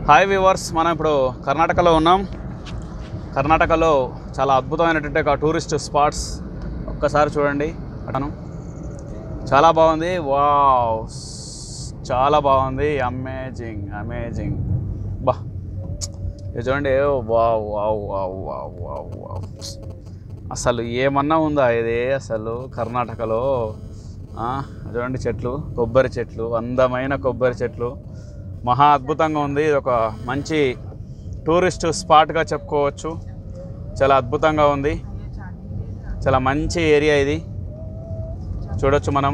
hi viewers మనం ఇప్పుడు కర్ణాటకలో ఉన్నాం కర్ణాటకలో చాలా అద్భుతమైనటువంటి ఒక టూరిస్ట్ స్పాట్స్ ఒక్కసారి చూడండి అటను చాలా బాగుంది వావ్ చాలా బాగుంది అమేజింగ్ అమేజింగ్ బా ఇది చూడండి wow wow wow wow wow wow అసలు ఏమన్నా ఉందా ఇది అసలు కర్ణాటకలో ఆ, చూడండి చెట్లు కొబ్బరి చెట్లు అందమైన కొబ్బరి చెట్లు మహా అద్భుతంగా ఉంది ఇది ఒక మంచి టూరిస్ట్ స్పాట్గా చెప్పుకోవచ్చు చాలా అద్భుతంగా ఉంది చాలా మంచి ఏరియా ఇది చూడొచ్చు మనం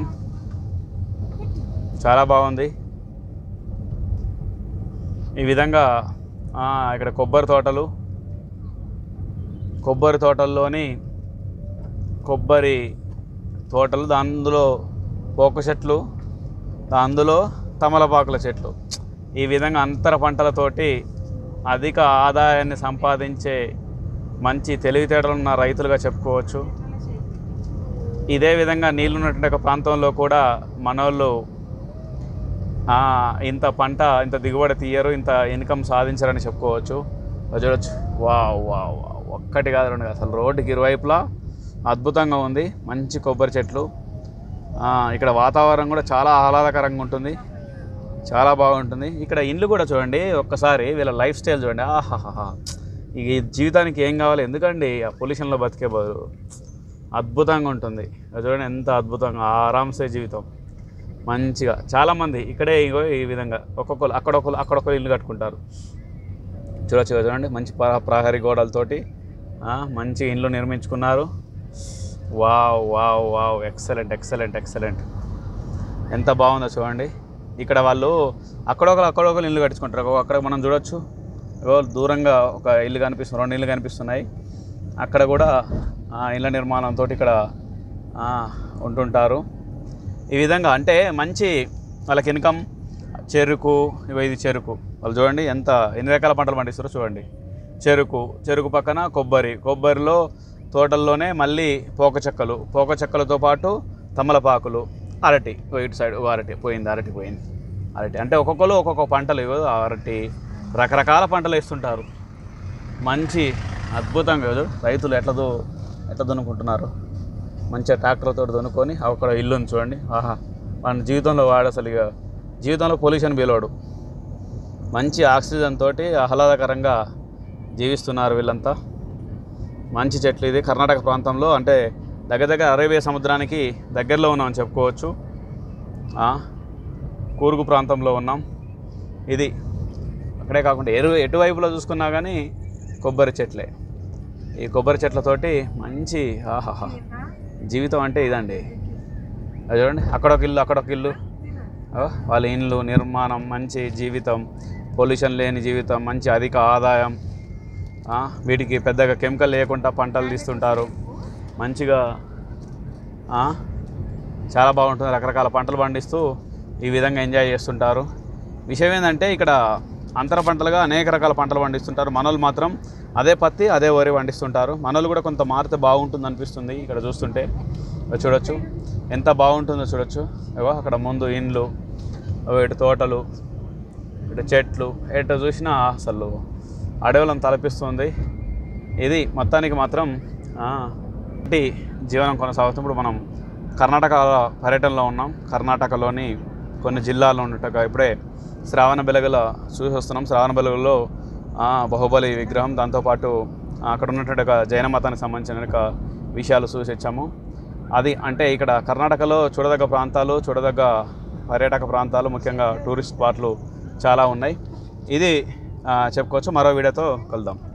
చాలా బాగుంది ఈ విధంగా ఆ, ఇక్కడ కొబ్బరి తోటలు కొబ్బరి తోటల్లోని కొబ్బరి తోటలు దా- అందులో పోక చెట్లు దా- అందులో తమలపాకుల చెట్లు ఈ విధంగా అంతర పంటలతోటి అధిక ఆదాయాన్ని సంపాదించే మంచి తెలివితేటలు ఉన్న రైతులుగా చెప్పుకోవచ్చు ఇదే విధంగా నీళ్ళున్నటువంటి ఒక ప్రాంతంలో కూడా మనోళ్ళు ఆ, ఇంత పంట ఇంత దిగుబడి తీయరు ఇంత ఇన్కమ్ సాధించరని చెప్పుకోవచ్చు అది చూడొచ్చు వా వా వా ఒక్కటి కాదు రెండు కాదు అసలు రోడ్డుకి ఇరువైపులా అద్భుతంగా ఉంది మంచి కొబ్బరి చెట్లు ఆ, ఇక్కడ వాతావరణం కూడా చాలా ఆహ్లాదకరంగా ఉంటుంది చాలా బాగుంటుంది ఇక్కడ ఇండ్లు కూడా చూడండి ఒక్కసారి వీళ్ళ లైఫ్ స్టైల్ చూడండి ఆహాహా ఈ జీవితానికి ఏం కావాలి ఎందుకండి ఆ పొల్యూషన్లో బతికే బదులు అద్భుతంగా ఉంటుంది అది చూడండి ఎంత అద్భుతంగా ఆరామ్సే జీవితం మంచిగా చాలామంది ఇక్కడే ఇగో ఈ విధంగా ఒక్కొక్కరు అక్కడొకరు అక్కడొకరు ఇల్లు కట్టుకుంటారు చూడొచ్చు కదా చూడండి మంచి ప్ర- ప్రహరీ గోడలతోటి ఆ, మంచి ఇండ్లు నిర్మించుకున్నారు wow wow wow excellent excellent excellent ఎంత బాగుందో చూడండి ఇక్కడ వాళ్ళు అక్కడొకరు అక్కడొకరు ఇల్లు కట్టించుకుంటారు ఒక- అక్కడ మనం చూడొచ్చు ఇగో దూరంగా ఒక ఇల్లు కనిపిస్తుంది రెండు ఇల్లు కనిపిస్తున్నాయి అక్కడ కూడా ఆ, ఇళ్ళ నిర్మాణంతో ఇక్కడ ఆ, ఉంటుంటారు ఈ విధంగా అంటే మంచి వాళ్ళకి ఇన్కమ్ చెరుకు ఇవి ఇది చెరుకు వాళ్ళు చూడండి ఎంత ఎన్ని రకాల పంటలు పండిస్తారో చూడండి చెరుకు చెరుకు పక్కన కొబ్బరి కొబ్బరిలో తోటల్లోనే మళ్ళీ పోక చెక్కలు పోక చెక్కలతో పాటు తమలపాకులు అరటి ఓ ఇటు సైడ్ ఓ అరటి పోయింది అరటి పోయింది అరటి అంటే ఒక్కొక్కరు ఒక్కొక్క పంటలు ఇవ్వదు అరటి రకరకాల పంటలు వేస్తుంటారు మంచి అద్భుతంగా కదా రైతులు ఎట్లా దు ఎట్లా దున్నుకుంటున్నారు మంచిగా ట్రాక్టర్తో దున్నుకొని అక్కడ ఇల్లు ఉంది చూడండి ఆహా మన జీవితంలో వాడు అసలు ఇక జీవితంలో పొల్యూషన్ పిలవాడు మంచి ఆక్సిజన్ తోటి ఆహ్లాదకరంగా జీవిస్తున్నారు వీళ్ళంతా మంచి చెట్లు ఇది కర్ణాటక ప్రాంతంలో అంటే దగ్గర దగ్గర అరేబియా సముద్రానికి దగ్గరలో ఉన్నామని చెప్పుకోవచ్చు ఆ, కూర్గు ప్రాంతంలో ఉన్నాం ఇది అక్కడే కాకుండా ఎరు ఎటువైపులో చూసుకున్నా కానీ కొబ్బరి చెట్లే ఈ కొబ్బరి చెట్లతోటి మంచి ఆహాహా జీవితం అంటే ఇదండి అది చూడండి అక్కడొక ఇల్లు అక్కడొక ఇల్లు ఆ, వాళ్ళ ఇండ్లు నిర్మాణం మంచి జీవితం పొల్యూషన్ లేని జీవితం మంచి అధిక ఆదాయం ఆ, వీటికి పెద్దగా కెమికల్ లేకుండా పంటలు తీస్తుంటారు మంచిగా ఆ, చాలా బాగుంటుంది రకరకాల పంటలు పండిస్తూ ఈ విధంగా ఎంజాయ్ చేస్తుంటారు విషయం ఏంటంటే ఇక్కడ అంతర పంటలుగా అనేక రకాల పంటలు పండిస్తుంటారు మనోళ్ళు మాత్రం అదే పత్తి అదే వరి పండిస్తుంటారు మనోళ్ళు కూడా కొంత మారితే బాగుంటుంది అనిపిస్తుంది ఇక్కడ చూస్తుంటే ఇగో చూడొచ్చు ఎంత బాగుంటుందో చూడొచ్చు ఇగో అక్కడ ముందు ఇండ్లు ఇగో ఇటు తోటలు ఇటు చెట్లు ఎటు చూసినా అసలు అడవులను తలపిస్తుంది ఇది మొత్తానికి మాత్రం ఆ, ఇంటి జీవనం కొనసాగుతుంది ఇప్పుడు మనం కర్ణాటక పర్యటనలో ఉన్నాం కర్ణాటకలోని కొన్ని జిల్లాల్లో ఉన్నట్టుగా ఇప్పుడే శ్రావణ బెలగల చూసి వస్తున్నాం శ్రావణ బెలగలో ఆ, బాహుబలి విగ్రహం దాంతోపాటు ఆ, అక్కడ ఉన్నటువంటి ఒక జైన మతానికి సంబంధించిన ఒక విషయాలు చూసి వచ్చాము అది అంటే ఇక్కడ కర్ణాటకలో చూడదగ్గ ప్రాంతాలు చూడదగ్గ పర్యాటక ప్రాంతాలు ముఖ్యంగా టూరిస్ట్ స్పాట్లు చాలా ఉన్నాయి ఇది ఆ, చెప్పుకోవచ్చు మరో వీడియోతో కలుద్దాం